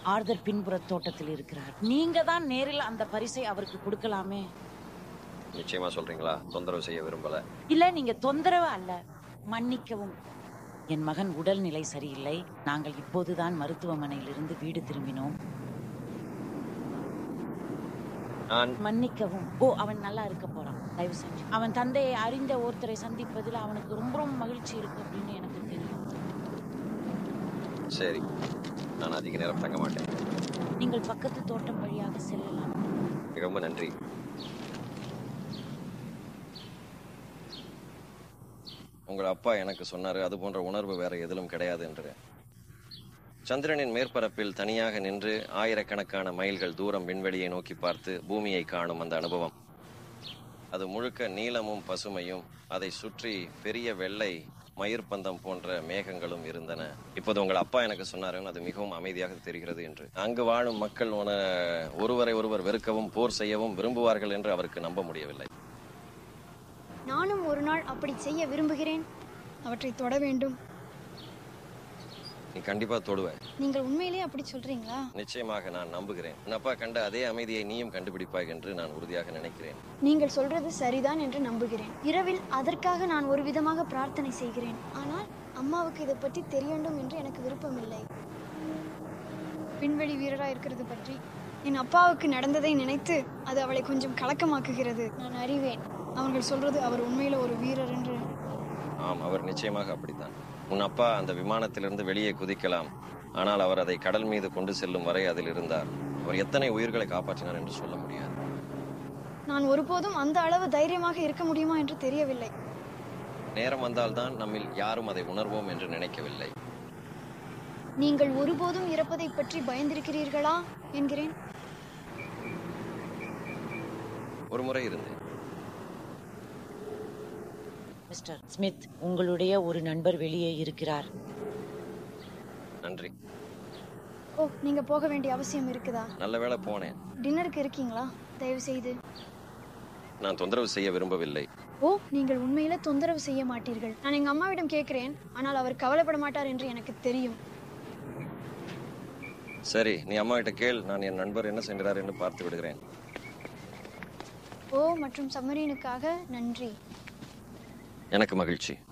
Arthur பின்புற தோட்டத்தில் இருக்கிறார் நீங்க தான் நேரில் அந்த பரிசை அவருக்கு கொடுக்கலாமே நிச்சயமா சொல்றீங்களா தொந்தரவு செய்ய விரும்பல இல்ல நீங்க தொந்தரவு அல்ல மன்னிக்கவும் என் மகன் உடல்நிலை சரியில்லை நாங்கள் இப்போதுதான் மருத்துவமனையிலிருந்து வீடு திரும்பினோம் நான் மன்னிக்கவும் ஓ அவன் நல்லா இருக்க போறான் தயவு செஞ்சு அவன் தந்தையை அறிந்த ஒருத்தரை சந்திப்பதில் அவனுக்கு ரொம்ப ரொம்ப மகிழ்ச்சி இருக்கு அப்படின்னு எனக்கு தெரியும் சரி நான் அதிக நேரம் தங்க மாட்டேன் நீங்கள் பக்கத்து தோட்டம் வழியாக செல்லலாம் ரொம்ப நன்றி உங்கள் அப்பா எனக்கு சொன்னாரு அது போன்ற உணர்வு வேற எதிலும் கிடையாது என்று சந்திரனின் மேற்பரப்பில் தனியாக நின்று ஆயிரக்கணக்கான மைல்கள் தூரம் விண்வெளியை நோக்கி பார்த்து பூமியை காணும் அந்த அனுபவம் அது முழுக்க நீலமும் பசுமையும் அதை சுற்றி பெரிய வெள்ளை மயிர்பந்தம் போன்ற மேகங்களும் இருந்தன இப்போது உங்கள் அப்பா எனக்கு சொன்னாருன்னு அது மிகவும் அமைதியாக தெரிகிறது என்று அங்கு வாழும் மக்கள் உன ஒருவரை ஒருவர் வெறுக்கவும் போர் செய்யவும் விரும்புவார்கள் என்று அவருக்கு நம்ப முடியவில்லை நானும் ஒரு நாள் அப்படி செய்ய விரும்புகிறேன் அவற்றை தொட வேண்டும் நீ கண்டிப்பா தொடுவ நீங்கள் உண்மையிலே அப்படி சொல்றீங்களா நிச்சயமாக நான் நம்புகிறேன் உன் அப்பா கண்ட அதே அமைதியை நீயும் கண்டுபிடிப்பாய் என்று நான் உறுதியாக நினைக்கிறேன் நீங்கள் சொல்றது சரிதான் என்று நம்புகிறேன் இரவில் அதற்காக நான் ஒரு விதமாக பிரார்த்தனை செய்கிறேன் ஆனால் அம்மாவுக்கு இதை பற்றி தெரிய வேண்டும் என்று எனக்கு விருப்பமில்லை விண்வெளி வீரராக இருக்கிறது பற்றி என் அப்பாவுக்கு நடந்ததை நினைத்து அது அவளை கொஞ்சம் கலக்கமாக்குகிறது நான் அறிவேன் அவர்கள் சொல்றது அவர் உண்மையில ஒரு வீரர் என்று ஆம் அவர் நிச்சயமாக அப்படித்தான் உன் அப்பா அந்த விமானத்திலிருந்து வெளியே குதிக்கலாம் ஆனால் அவர் அதை கடல் மீது கொண்டு செல்லும் வரை அதில் இருந்தார் அவர் எத்தனை உயிர்களை காப்பாற்றினார் என்று சொல்ல முடியாது நான் ஒருபோதும் அந்த அளவு தைரியமாக இருக்க முடியுமா என்று தெரியவில்லை நேரம் வந்தால்தான் நம்மில் யாரும் அதை உணர்வோம் என்று நினைக்கவில்லை நீங்கள் ஒருபோதும் இறப்பதை பற்றி பயந்திருக்கிறீர்களா என்கிறேன் ஒரு முறை இருந்தேன் மிஸ்டர் ஸ்மித் உங்களுடைய ஒரு நண்பர் வெளியே இருக்கிறார் நன்றி ஓ நீங்க போக வேண்டிய அவசியம் இருக்குதா நல்ல வேளை போனேன் டின்னருக்கு இருக்கீங்களா தயவு செய்து நான் தொந்தரவு செய்ய விரும்பவில்லை ஓ நீங்கள் உண்மையில தொந்தரவு செய்ய மாட்டீர்கள் நான் எங்க அம்மாவிடம் கேட்கிறேன் ஆனால் அவர் கவலைப்பட மாட்டார் என்று எனக்கு தெரியும் சரி நீ அம்மா கிட்ட கேள் நான் என் நண்பர் என்ன சென்றார் என்று பார்த்து விடுகிறேன் ஓ மற்றும் சம்மரீனுக்காக நன்றி எனக்கு மகிழ்ச்சி